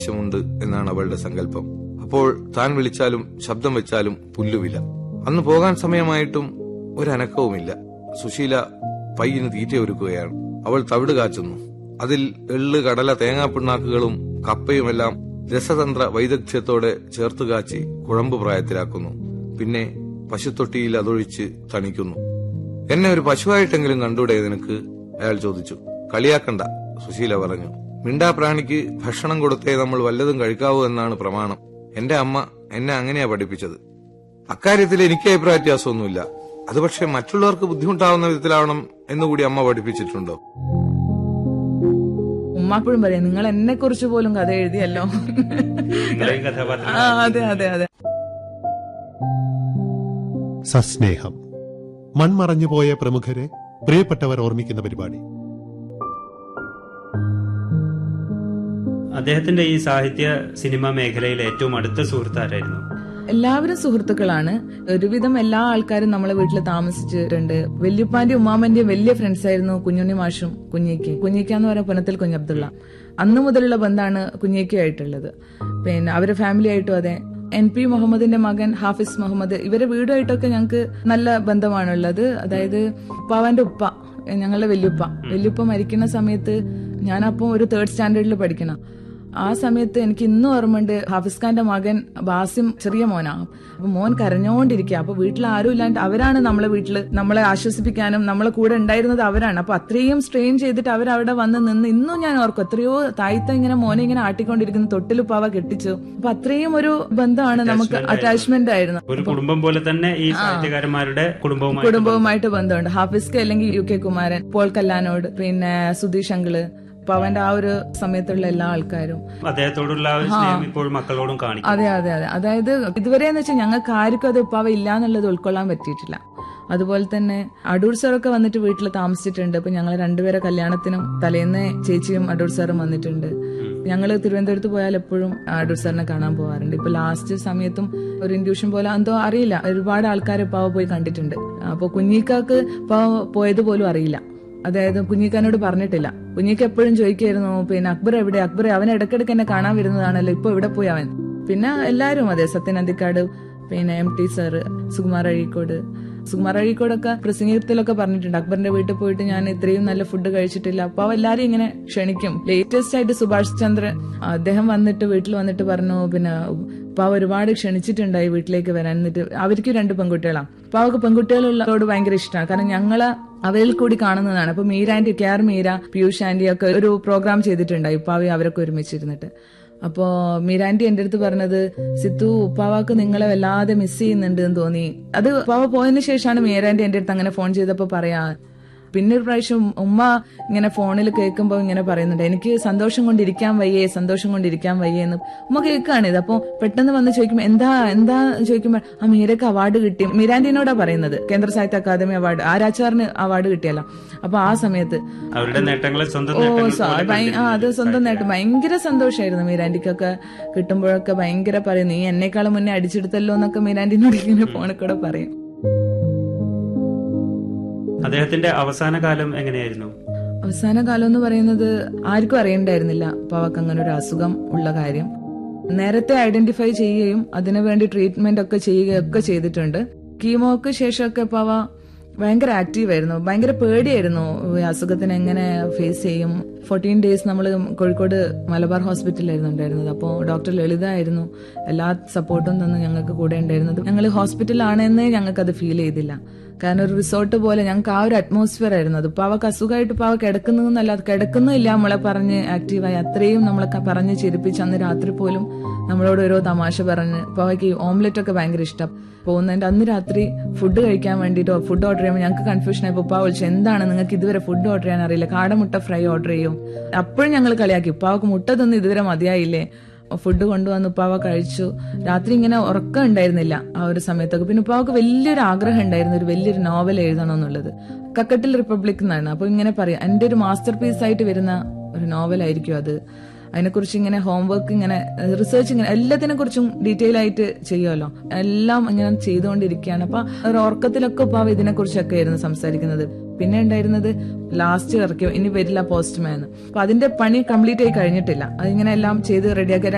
ആവശ്യമുണ്ട് എന്നാണ് അവളുടെ സങ്കല്പം അപ്പോൾ താൻ വിളിച്ചാലും ശബ്ദം വെച്ചാലും പുല്ലുവില്ല അന്ന് പോകാൻ സമയമായിട്ടും ഒരനക്കവുമില്ല സുശീല പയ്യന് തീറ്റ ഒരുക്കുകയാണ് അവൾ തവിട് കാച്ചുന്നു അതിൽ എള്ള് കടല തേങ്ങാപ്പിണ്ണാക്കുകളും കപ്പയുമെല്ലാം രസതന്ത്ര വൈദഗ്ധ്യത്തോടെ ചേർത്ത് കാച്ചി കുഴമ്പ് പ്രായത്തിലാക്കുന്നു പിന്നെ പശുത്തൊട്ടിയിൽ അതൊഴിച്ച് തണിക്കുന്നു എന്നെ ഒരു പശുവായിട്ടെങ്കിലും കണ്ടൂടെ നിനക്ക് അയാൾ ചോദിച്ചു കളിയാക്കണ്ട സുശീല പറഞ്ഞു മിണ്ടാപ്രാണിക്ക് ഭക്ഷണം കൊടുത്തേ നമ്മൾ വല്ലതും കഴിക്കാവൂ എന്നാണ് പ്രമാണം എന്റെ അമ്മ എന്നെ അങ്ങനെയാ പഠിപ്പിച്ചത് അക്കാര്യത്തിൽ എനിക്ക് അഭിപ്രായ വ്യത്യാസമൊന്നുമില്ല അത് പക്ഷെ മറ്റുള്ളവർക്ക് ബുദ്ധിമുട്ടാവുന്ന വിധത്തിലാവണം എന്നുകൂടി അമ്മ പഠിപ്പിച്ചിട്ടുണ്ടോ ഉമ്മാപ്പോഴും പറയാം നിങ്ങൾ എന്നെ കുറിച്ച് പോലും കഥ എഴുതിയല്ലോ നിങ്ങളെയും കഥാപാത്രം ആ അതെ അതെ അതെ സസ്നേഹം മൺമറഞ്ഞുപോയ പ്രമുഖരെ പ്രിയപ്പെട്ടവർ ഓർമ്മിക്കുന്ന പരിപാടി അദ്ദേഹത്തിന്റെ ഈ സാഹിത്യ സിനിമാ മേഖലയിൽ ഏറ്റവും അടുത്ത സുഹൃത്താരായിരുന്നു എല്ലാവരും സുഹൃത്തുക്കളാണ് ഒരുവിധം എല്ലാ ആൾക്കാരും നമ്മളെ വീട്ടിൽ താമസിച്ചിട്ടുണ്ട് വല്യപ്പാന്റെ ഉമ്മാമന്റെയും വലിയ ഫ്രണ്ട്സ് ആയിരുന്നു കുഞ്ഞുണ്ണി മാഷും കുഞ്ഞിക്ക് കുഞ്ഞിക്ക എന്ന് പറയുന്ന പുനത്തിൽ കുഞ്ഞബ്ദുള്ള അന്ന് മുതലുള്ള ബന്ധമാണ് കുഞ്ഞിക്കുമായിട്ടുള്ളത് പിന്നെ അവരെ ഫാമിലി ആയിട്ടും അതെ എൻ പി മുഹമ്മദിന്റെ മകൻ ഹാഫിസ് മുഹമ്മദ് ഇവരെ വീടുമായിട്ടൊക്കെ ഞങ്ങൾക്ക് നല്ല ബന്ധമാണുള്ളത് അതായത് ഉപ്പാവന്റെ ഉപ്പ ഞങ്ങളുടെ വല്യുപ്പ വല്യുപ്പ മരിക്കുന്ന സമയത്ത് ഞാനപ്പം ഒരു തേർഡ് സ്റ്റാൻഡേർഡിൽ പഠിക്കണം ആ സമയത്ത് എനിക്ക് ഇന്നും ഓർമ്മയുണ്ട് ഹാഫിസ് ഖാന്റെ മകൻ ബാസിം ചെറിയ മോനാ അപ്പൊ മോൻ കരഞ്ഞോണ്ടിരിക്കുക അപ്പൊ വീട്ടിൽ ആരും ഇല്ലാണ്ട് അവരാണ് നമ്മളെ വീട്ടിൽ നമ്മളെ ആശ്വസിപ്പിക്കാനും നമ്മളെ കൂടെ ഉണ്ടായിരുന്നത് അവരാണ് അപ്പൊ അത്രയും സ്ട്രെയിൻ ചെയ്തിട്ട് അവരവിടെ വന്ന് നിന്ന് ഇന്നും ഞാൻ ഓർക്കും എത്രയോ താഴ്ത്ത ഇങ്ങനെ മോനെ ഇങ്ങനെ ആട്ടിക്കൊണ്ടിരിക്കുന്നു തൊട്ടിലുപ്പാവ കെട്ടിച്ചു അപ്പൊ അത്രയും ഒരു ബന്ധമാണ് നമുക്ക് അറ്റാച്ച്മെന്റ് ആയിരുന്നു ഒരു കുടുംബം പോലെ തന്നെ ഈ സാഹിത്യകാരന്മാരുടെ കുടുംബവുമായി കുടുംബവുമായിട്ട് ബന്ധമുണ്ട് ഹാഫിസ്ക്ക് അല്ലെങ്കിൽ യു കെ കുമാരൻ പോൾ കല്ലാനോട് പിന്നെ സുധീഷ് അങ്കിള് അപ്പൊ അവന്റെ ആ ഒരു സമയത്തുള്ള എല്ലാ ആൾക്കാരും അദ്ദേഹത്തോടുള്ള ആ ഒരു സ്നേഹം ഇപ്പോഴും മക്കളോടും കാണിക്കും അതെ അതെ അതെ അതായത് ഇതുവരെ എന്ന് വെച്ചാൽ ഞങ്ങൾക്ക് ആർക്കും അത് ഉപ്പാവ ഇല്ല എന്നുള്ളത് ഉൾക്കൊള്ളാൻ പറ്റിയിട്ടില്ല അതുപോലെ തന്നെ അടൂർ സാറൊക്കെ വന്നിട്ട് വീട്ടിൽ താമസിച്ചിട്ടുണ്ട് ഇപ്പൊ ഞങ്ങൾ രണ്ടുപേരെ കല്യാണത്തിനും തലേന്ന് ചേച്ചിയും അടൂർ സാറും വന്നിട്ടുണ്ട് ഞങ്ങൾ തിരുവനന്തപുരത്ത് പോയാൽ എപ്പോഴും അടൂർ സാറിനെ കാണാൻ പോകാറുണ്ട് ഇപ്പൊ ലാസ്റ്റ് സമയത്തും ഒരു ഇൻഡ്യൂഷൻ പോലെ എന്തോ അറിയില്ല ഒരുപാട് ആൾക്കാരെ പാവ പോയി കണ്ടിട്ടുണ്ട് അപ്പൊ കുഞ്ഞിക്കാക്ക് പാവ പോയത് പോലും അറിയില്ല അതായത് കുഞ്ഞിക്കാനോട് പറഞ്ഞിട്ടില്ല കുഞ്ഞിക്ക് എപ്പോഴും ചോദിക്കായിരുന്നു പിന്നെ അക്ബർ എവിടെ അക്ബർ അവൻ ഇടയ്ക്കിടയ്ക്ക് എന്നെ കാണാൻ വരുന്നതാണല്ലോ ഇപ്പൊ എവിടെ പോയി അവൻ പിന്നെ എല്ലാരും അതെ സത്യൻ അന്തിക്കാട് പിന്നെ M T sir Sukumar Azhikode Sukumar അഴീക്കോടൊക്കെ പ്രസംഗത്തിലൊക്കെ പറഞ്ഞിട്ടുണ്ട് അക്ബറിന്റെ വീട്ടിൽ പോയിട്ട് ഞാൻ ഇത്രയും നല്ല ഫുഡ് കഴിച്ചിട്ടില്ല അപ്പൊ അവ എല്ലാരും ഇങ്ങനെ ക്ഷണിക്കും ലേറ്റസ്റ്റ് ആയിട്ട് സുഭാഷ് ചന്ദ്രൻ അദ്ദേഹം വന്നിട്ട് വീട്ടിൽ വന്നിട്ട് പറഞ്ഞു പിന്നെ പാവ ഒരുപാട് ക്ഷണിച്ചിട്ടുണ്ടായി വീട്ടിലേക്ക് വരാൻ എന്നിട്ട് അവർക്ക് രണ്ട് പെൺകുട്ടികളാണ് അപ്പൊ അവർക്ക് പെൺകുട്ടികളുള്ളതോട് ഭയങ്കര ഇഷ്ടമാണ് കാരണം ഞങ്ങള് അവരിൽ കൂടി കാണുന്നതാണ് അപ്പൊ Meera aunty K R Meera Piyush aunty ഒക്കെ ഒരു പ്രോഗ്രാം ചെയ്തിട്ടുണ്ടായി ഉപ്പാവി അവരൊക്കെ ഒരുമിച്ചിരുന്നിട്ട് അപ്പോ മീരാന്റി എന്റെ അടുത്ത് പറഞ്ഞത് സിത്തു ഉപ്പാവാക്ക് നിങ്ങളെ വല്ലാതെ മിസ് ചെയ്യുന്നുണ്ട് എന്ന് തോന്നി അത് ഉപ്പാവ പോയതിനു ശേഷമാണ് മീരാന്റി എന്റെ അടുത്ത് അങ്ങനെ ഫോൺ ചെയ്തപ്പോ പറയാ പിന്നെ ഒരു പ്രാവശ്യം ഉമ്മ ഇങ്ങനെ ഫോണിൽ കേൾക്കുമ്പോൾ ഇങ്ങനെ പറയുന്നുണ്ട് എനിക്ക് സന്തോഷം കൊണ്ടിരിക്കാൻ വയ്യേ സന്തോഷം കൊണ്ടിരിക്കാൻ വയ്യേ എന്ന് ഉമ്മ കേൾക്കുകയാണ് ഇത് അപ്പൊ പെട്ടെന്ന് വന്ന് ചോദിക്കുമ്പോൾ എന്താ എന്താ ചോദിക്കുമ്പോൾ ആ മീരക്ക് അവാർഡ് കിട്ടി മീരാന്റിനോടാ പറയുന്നത് കേന്ദ്ര സാഹിത്യ അക്കാദമി അവാർഡ് ആരാച്ചാറിന് അവാർഡ് കിട്ടിയല്ലോ അപ്പൊ ആ സമയത്ത് അവരുടെ നേട്ടങ്ങളെ സ്വന്തം ഓ നേട്ടങ്ങൾ സ- പോലെ ഭയ- ആ അത് സ്വന്തം നേട്ടം ഭയങ്കര സന്തോഷമായിരുന്നു മീരാന്റിക്കൊക്കെ കിട്ടുമ്പോഴൊക്കെ ഭയങ്കര പറയും നീ എന്നെക്കാളും മുന്നേ അടിച്ചെടുത്തല്ലോ എന്നൊക്കെ മീരാന്റിനോട് ഇങ്ങനെ ഫോണിൽ കൂടെ പറയും അദ്ദേഹത്തിന്റെ അവസാന കാലം എങ്ങനെയായിരുന്നു അവസാന കാലം എന്ന് പറയുന്നത് ആർക്കും അറിയണ്ടായിരുന്നില്ല പാവക്ക് അങ്ങനെ ഒരു അസുഖം ഉള്ള കാര്യം നേരത്തെ ഐഡന്റിഫൈ ചെയ്യുകയും അതിനുവേണ്ടി ട്രീറ്റ്മെന്റ് ഒക്കെ ചെയ്യുകയൊക്കെ ചെയ്തിട്ടുണ്ട് കീമോക്ക് ശേഷമൊക്കെ പാവ ഭയങ്കര ആക്റ്റീവ് ആയിരുന്നു ഭയങ്കര പേടിയായിരുന്നു ഈ അസുഖത്തിന് എങ്ങനെ ഫേസ് ചെയ്യും ഫോർട്ടീൻ ഡേയ്സ് നമ്മൾ കോഴിക്കോട് മലബാർ ഹോസ്പിറ്റലിലായിരുന്നു ഉണ്ടായിരുന്നത് അപ്പോൾ ഡോക്ടർ ലളിത ആയിരുന്നു എല്ലാ സപ്പോർട്ടും തന്ന് ഞങ്ങൾക്ക് കൂടെ ഉണ്ടായിരുന്നത് ഞങ്ങൾ ഹോസ്പിറ്റലാണെന്നേ ഞങ്ങൾക്ക് അത് ഫീൽ ചെയ്തില്ല കാരണം ഒരു റിസോർട്ട് പോലെ ഞങ്ങൾക്ക് ആ ഒരു അറ്റ്മോസ്ഫിയർ ആയിരുന്നു അത് പാവ അസുഖമായിട്ട് പാവ കിടക്കുന്നതെന്നല്ല കിടക്കുന്നില്ല നമ്മളെ പറഞ്ഞ് ആക്റ്റീവായി അത്രയും നമ്മളെ ക- പറഞ്ഞ് ചിരിപ്പിച്ച് അന്ന് രാത്രി പോലും നമ്മളോട് ഓരോ തമാശ പറഞ്ഞ് പാവയ്ക്ക് ഓംലെറ്റ് ഒക്കെ ഭയങ്കര ഇഷ്ടം പോകുന്നതിന്റെ അന്ന് രാത്രി ഫുഡ് കഴിക്കാൻ വേണ്ടിയിട്ടോ ഫുഡ് ഓർഡർ ചെയ്യുമ്പോൾ ഞങ്ങൾക്ക് കൺഫ്യൂഷൻ ആയി ഉപ്പാ വിളിച്ചു എന്താണ് നിങ്ങൾക്ക് ഇതുവരെ ഫുഡ് ഓർഡർ ചെയ്യാൻ അറിയില്ല കാടമുട്ട ഫ്രൈ ഓർഡർ ചെയ്യും അപ്പോഴും ഞങ്ങൾ കളിയാക്കി ഉപ്പാവക്ക് മുട്ട തിന്ന് ഇതുവരെ മതിയായില്ലേ ഫുഡ് കൊണ്ടുവന്ന് ഉപ്പാവ കഴിച്ചു രാത്രി ഇങ്ങനെ ഉറക്കം ഉണ്ടായിരുന്നില്ല ആ ഒരു സമയത്തൊക്കെ പിന്നെ ഉപ്പാവക്ക് വലിയൊരു ആഗ്രഹം ഉണ്ടായിരുന്നു ഒരു വലിയൊരു നോവൽ എഴുതണം എന്നുള്ളത് കക്കട്ടിൽ റിപ്പബ്ലിക് എന്നാണ് അപ്പൊ ഇങ്ങനെ പറയാം എന്റെ ഒരു മാസ്റ്റർ പീസ് ആയിട്ട് വരുന്ന ഒരു നോവലായിരിക്കും അത് അതിനെക്കുറിച്ച് ഇങ്ങനെ ഹോംവർക്ക് ഇങ്ങനെ റിസർച്ച് ഇങ്ങനെ എല്ലാത്തിനെ കുറിച്ചും ഡീറ്റെയിൽ ആയിട്ട് ചെയ്യുമല്ലോ എല്ലാം ഇങ്ങനെ ചെയ്തുകൊണ്ടിരിക്കുകയാണ് അപ്പൊ ഒരു ഉറക്കത്തിലൊക്കെ ഉപ്പാവ ഇതിനെ കുറിച്ചൊക്കെ ആയിരുന്നു സംസാരിക്കുന്നത് പിന്നെ ഉണ്ടായിരുന്നത് ലാസ്റ്റ് ഇറക്കി ഇനി വരില്ല പോസ്റ്റ്മാൻ അപ്പൊ അതിന്റെ പണി കംപ്ലീറ്റ് ആയി കഴിഞ്ഞിട്ടില്ല അതിങ്ങനെ എല്ലാം ചെയ്ത് റെഡിയാക്കി